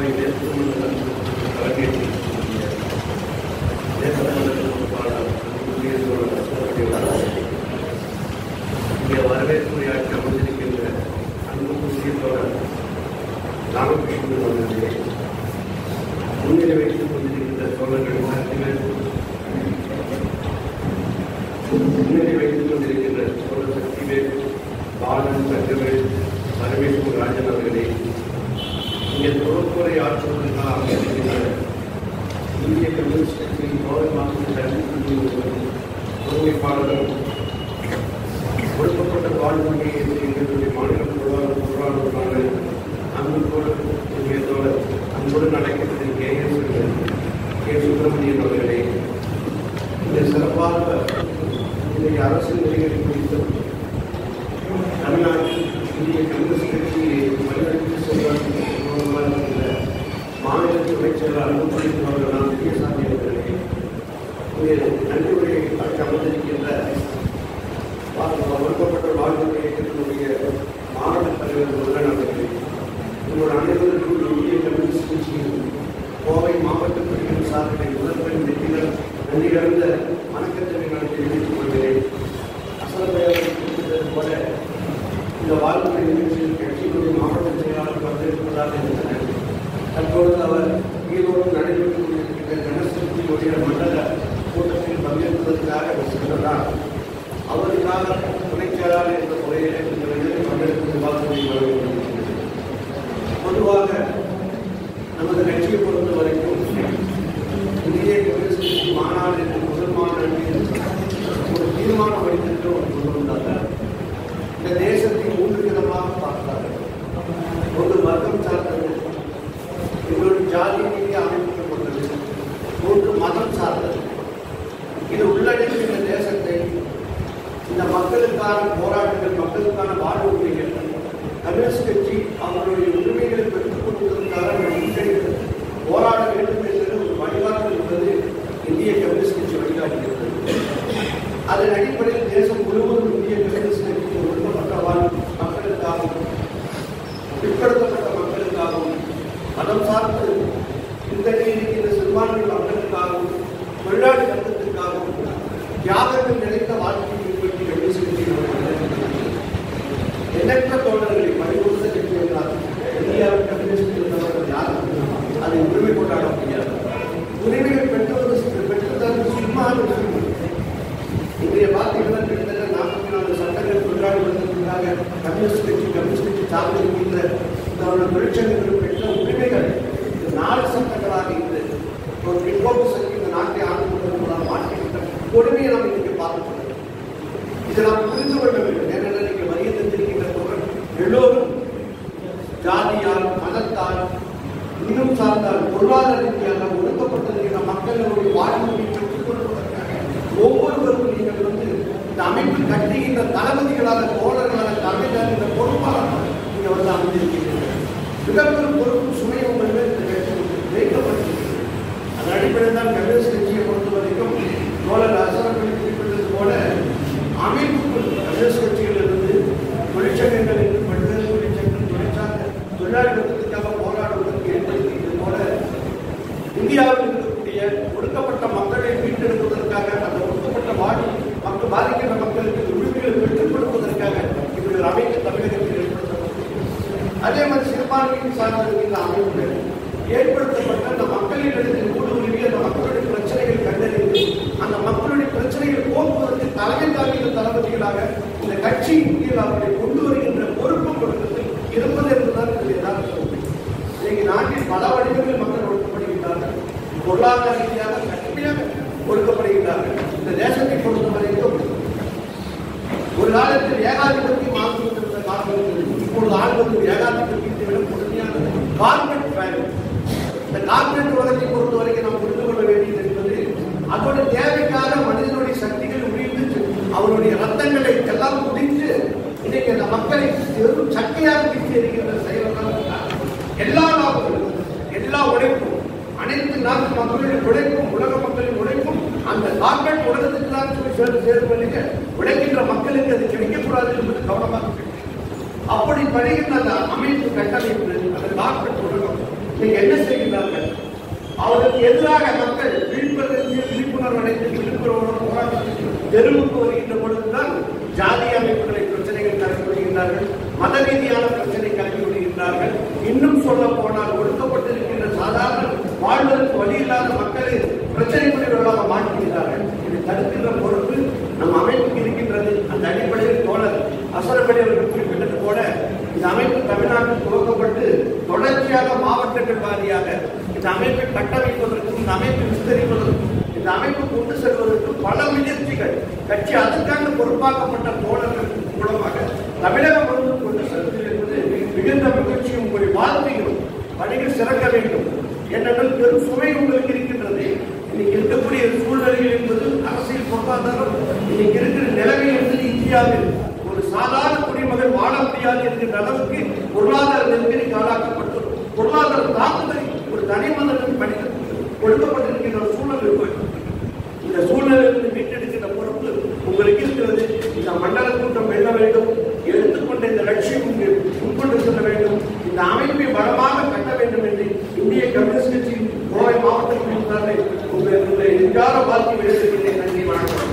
கோவை தேசமண்டலம் அரங்கேற்றிருக்கக்கூடிய தேசமண்டல பொறுப்பாளர் குடியரசோட இங்கே வரவேற்புரையாற்றி அமர்ந்திருக்கின்ற அன்பு குடியரசோழர் ராமகிருஷ்ணன் அவர்களே முன்னிலை வைத்துக் கொண்டிருக்கின்ற சோழர்கள் சக்திகள் முன்னிலை வைத்துக் கொண்டிருக்கின்ற சோழ சக்திவேல் பாலன் சங்கவேல் பரமேஸ்வர் ராஜன் அவர்களே இங்கே தொழில்துறை ஆற்றுவதற்காக அமைந்திருக்கின்ற இந்திய கம்யூனிஸ்ட் கட்சியின் கோவை மாவட்ட கல்விக்குழு ஒருங்கிணைப்பாளரும் கொடுக்கப்பட்ட வாழ்வுரிமையை எங்களுடைய மாநில பொருளாதார பொருளாதார அன்போடு இயக்கத்தோடு அன்புடன் அழைக்கப்பட்ட கே எஸ் கே சுப்பிரமணியன் அவர்களே இந்த சிறப்பாக இன்றைய அரசு நிலைகளை குறித்தும் தமிழ்நாட்டில் இந்திய கம்யூனிஸ்ட் கட்சியை வழிநடத்தி செல்வார்கள் மாநில துணைச் செயலாளர் அன்புமணி அவர்கள் நான் பெரியசாமி அவர்களே இங்கே நன்றி உரையை காட்டி அமர்ந்திருக்கின்ற ஒடுக்கப்பட்ட வாழ்க்கை இயக்கத்தினுடைய மாநில தலைவர் முருகன் அவர்கள் உங்களோட அனைவருக்கும் இந்திய கம்யூனிஸ்ட் கட்சியின் கோவை மாவட்ட பிரிவின் சார்பில் முதல்வன் வெற்றிகள் நன்றி கலந்த வணக்கத்தை நான் தெரிவித்துக் கொள்கிறேன் அசல் பெயரை குறிப்பிட்டது போல இந்த வாழ்க்கை நிகழ்ச்சியில் கட்சியினுடைய மாவட்ட செயலாளர் பங்கேற்பதாக இருந்தனர் தற்பொழுது அவர் ஈரோடு நடைபெற்றுக் கொண்டிருக்கின்ற ஜனசக்தியுடைய மண்டல கூட்டத்தில் பங்கேற்பதற்காக சென்றதால் அவருக்காக துணைச் செயலாளர் என்ற முறையில் இந்த விருதில் பங்கேற்கும் வாக்குறுதி வழங்கப்படுகிறது பொதுவாக நமது கட்சியை பொறுத்த வரைக்கும் இந்திய கம்யூனிஸ்ட் கட்சி மாநாடு என்ற முதல் மாநாட்டில் ஒரு தீர்மான வடிவத்தில் ஒரு கொண்டு வந்தார்கள் இந்த தேசத்தை மூன்று விதமாக பார்த்தார்கள் ஒரு வர்க்கம் சார்ந்தது இன்னொரு ஜாதி ரீதியாக அமைக்கப்பட்டது மூன்று மதம் சார்ந்தது இது உள்ளடக்கி இந்த தேசத்தை இந்த மக்களுக்கான போராட்டங்கள் மக்களுக்கான வாழ்வு உரிமைகள் கம்யூனிஸ்ட் கட்சி அவர்களுடைய உரிமைகளை பெற்றுக் கொடுப்பதற்காக முன்னெடுத்து போராட வேண்டும் என்பது ஒரு வழிகாட்டல் என்பது இந்திய கம்யூனிஸ்ட் கட்சி வழிகாட்டுகிறது அதன் அடிப்படையில் தேசம் முழுவதும் இந்திய கம்யூனிஸ்ட் கட்சி ஒடுக்கப்பட்ட வாழ் மக்களுக்காகவும் பிற்படுத்தப்பட்ட மக்களுக்காகவும் மதம் சார்ந்து பின்தங்கி இருக்கின்ற சிறுபான்மை மக்களுக்காகவும் தொழிலாளி வர்க்கத்திற்காகவும் தியாகங்கள் நிறைந்த வாழ்க்கையை பின்பற்றி கம்யூனிஸ்ட் கட்சி எண்ணற்ற தோழர்களை பணிபுரிந்த கட்சி என்றால் இந்தியாவில் கம்யூனிஸ்ட் இருந்தவர்கள் யாரும் அதை உரிமை கொண்டாட முடியாது உரிமைகள் பெற்றுவது பெற்றுத்தரும் சும்மா விஷயம் இன்றைய பார்த்தீங்கன்னா கிட்டத்தட்ட நாற்பத்தி நாலு சட்டங்கள் தொழிலாளி வந்ததற்காக கம்யூனிஸ்ட் கட்சி கம்யூனிஸ்ட் கட்சி சார்ந்து இருக்கின்ற நம்முடைய தொழிற்சங்கங்கள் பெற்ற உரிமைகள் இது நாலு சட்டங்களாக இருந்து ஒரு பிற்போக்கு சக்தி இந்த நாட்டை ஆண்டு கொண்டிருப்பதால் மாற்றிக்கின்ற கொடுமையை நாம் இன்னைக்கு பார்க்கிறோம் இதை நாம் புரிந்து கொள்ள வேண்டும் ஏனென்றால் நீங்கள் வரிய தந்திருக்கின்ற தோழர் எல்லோரும் ஜாதியால் மதத்தால் இன்னும் சார்ந்தால் பொருளாதார ரீதியாக ஒடுக்கப்பட்டிருக்கிற மக்களுடைய வாழ்க்கையை பெற்றுக் கொள்வதற்காக ஒவ்வொருவரும் நீங்கள் வந்து இந்த அமைப்பு கட்டுகின்ற தளபதிகளாக தோழர்களாக தலைமையாக இந்த பொறுப்பாளர்கள் நீங்க வந்து அமைந்திருக்கிறீர்கள் மிகப்பெரும் பொறுப்பு சுமை உங்கள் மேல் இந்த கட்சி வைக்கப்பட்டிருக்கிறது அதன் அடிப்படையில் தான் கம்யூனிஸ்ட் கட்சியை பொறுத்த வரைக்கும் தோழர் அசரப்பள்ளி குறிப்பிட்டது போல அமைப்புக்குள் கம்யூனிஸ்ட் கட்சிகளிலிருந்து தொழிற்சங்கங்கள் என்று பல்வேறு தொழிற்சங்கங்கள் தொழிற்சார்ந்த தொழிலாளி வர்க்கத்திற்காக போராடுவதற்கு ஏற்படுத்தியது போல இந்தியாவில் இருக்கக்கூடிய ஒடுக்கப்பட்ட மக்களை மீட்டெடுப்பதற்காக அந்த ஒடுக்கப்பட்ட வாடி மக்கள் பாதிக்கின்ற மக்களுக்கு இந்த உரிமைகளை பெற்றுக் கொடுப்பதற்காக இப்படி ஒரு அமைப்பு தமிழகத்தில் ஏற்படுத்தப்பட்டது அதே மாதிரி சிறுபான்மையின் சார்ந்திருக்கின்ற அமைப்புகள் ஏற்படுத்தப்பட்ட அந்த மக்களின் இடத்தில் ஊடுருவி அந்த மக்களுடைய பிரச்சனைகள் கண்டறிந்து அந்த மக்களுடைய பிரச்சனைகளை போக்குவதற்கு தலைமை தாங்கிய தளபதிகளாக இந்த கட்சி கீழ் அவர்களை கொண்டு வருகின்ற பொறுப்பு கொடுத்தது இருப்பது என்பதுதான் இது யதார்த்த உண்மை இன்னைக்கு நாட்டில் பல வடிவங்களில் மக்கள் ஒடுக்கப்படுகின்றார்கள் பொருளாதார ரீதியாக கடுமையாக ஒடுக்கப்படுகின்றார்கள் இந்த தேசத்தை பொறுத்த வரைக்கும் ஒரு காலத்தில் ஏகாதிபத்தியம் ஆண்டு கொண்டிருந்த காலம் இருந்தது இப்பொழுது ஆள்வது ஏகாதிபத்தியத்தை விட கொடுமையானது கார்பரேட் வேல்யூ இந்த கார்பரேட் உலகத்தை பொறுத்த வரைக்கும் நாம் புரிந்து கொள்ள வேண்டியது என்பது அதோட தேவைக்காக மனிதனுடைய சக்திகள் உரிந்து அவருடைய ரத்தங்களை எல்லாம் குடித்து இன்னைக்கு அந்த மக்களை வெறும் சக்கையாக பிடித்து எறிகின்ற செயல்கள் எல்லா லாபங்களும் எல்லா உழைப்பும் அனைத்து நாட்டு மக்களுடைய உழைப்பும் உலக மக்களின் உழைப்பும் அந்த கார்பரேட் உலகத்துக்கு தான் சொல்லி சேர்ந்து சேர்ப்பதில்லை உழைக்கின்ற மக்களுக்கு அது கிடைக்கக்கூடாது என்பது கவனமாக இருக்கு. அப்படி படுகின்ற அந்த அமைப்பு கட்டமைப்பு அந்த கார்பரேட் உலகம் இன்னைக்கு என்ன செய்கிறார்கள் அவருக்கு எதிராக மக்கள் விழிப்புணர்வு விழிப்புணர்வு அடைந்து விழிப்புணர்வு போராட்டத்தில் தெருவுக்கு வருகின்ற பொழுதுதான் ஜாதி அமைப்புகளை பிரச்சனைகள் கலந்து வருகின்றார்கள் மத ரீதியான பிரச்சனை கலந்து வருகின்றார்கள் இன்னும் சொல்ல போனால் ஒடுக்கப்பட்டிருக்கின்ற சாதாரண வாழ்வதற்கு வழி இல்லாத மக்களை பிரச்சனைக்குரியவர்களாக மாற்றுகிறார்கள் இதை தடுக்கின்ற பொறுப்பு நம் அமைப்புக்கு இருக்கின்றது அந்த அடிப்படையில் தோழர் அசரப்படி அவர்கள் குறிப்பிட்டது போல இந்த அமைப்பு தமிழ்நாட்டில் துவக்கப்பட்டு தொடர்ச்சியாக மாவட்டங்கள் வாரியாக இந்த அமைப்பை கட்டமைப்பதற்கும் இந்த அமைப்பை விஸ்தரிப்பதற்கும் இந்த அமைப்பு கொண்டு செல்வதற்கும் பல முயற்சிகள் கட்சி அதற்கான பொறுப்பாக்கப்பட்ட தோழர்கள் மூலமாக தமிழகம் முழுவதும் கொண்டு செல்வது என்பது மிகுந்த மகிழ்ச்சியும் உங்களை வாழ்த்தையும் பணிகள் சிறக்க வேண்டும் ஏனென்றால் பெரும் சுமை உங்களுக்கு இருக்கின்றது இன்னைக்கு இருக்கக்கூடிய சூழ்நிலைகள் என்பது அரசியல் பொருளாதாரம் இன்னைக்கு இருக்கிற நிலைமை என்பது இந்தியாவில் ஒரு சாதாரண குடிமகன் வாழ முடியாது என்கின்ற அளவுக்கு பொருளாதார நெருக்கடிக்கு ஆளாக்கப்பட்டு பொருளாதார தாக்குதலை ஒரு தனி மனிதன் மனிதன் கொடுக்கப்பட்டிருக்கின்ற ஒரு சூழல் இருக்கு இந்த சூழ்நிலையிலிருந்து மீட்டெடுக்கின்ற பொறுப்பு உங்களுக்கு இருக்கிறது இந்த மண்டல கூட்டம் வெல்ல வேண்டும் எடுத்துக்கொண்ட இந்த லட்சியம் இங்கு முன்கொண்டு செல்ல வேண்டும் இந்த அமைப்பை பலமாக கட்ட வேண்டும் என்று இந்திய கம்யூனிஸ்ட் கட்சியின் கோவை மாவட்ட குழுவினரை உங்களை உங்களை நெஞ்சார வாழ்த்து விடுகிறேன் நன்றி வணக்கம்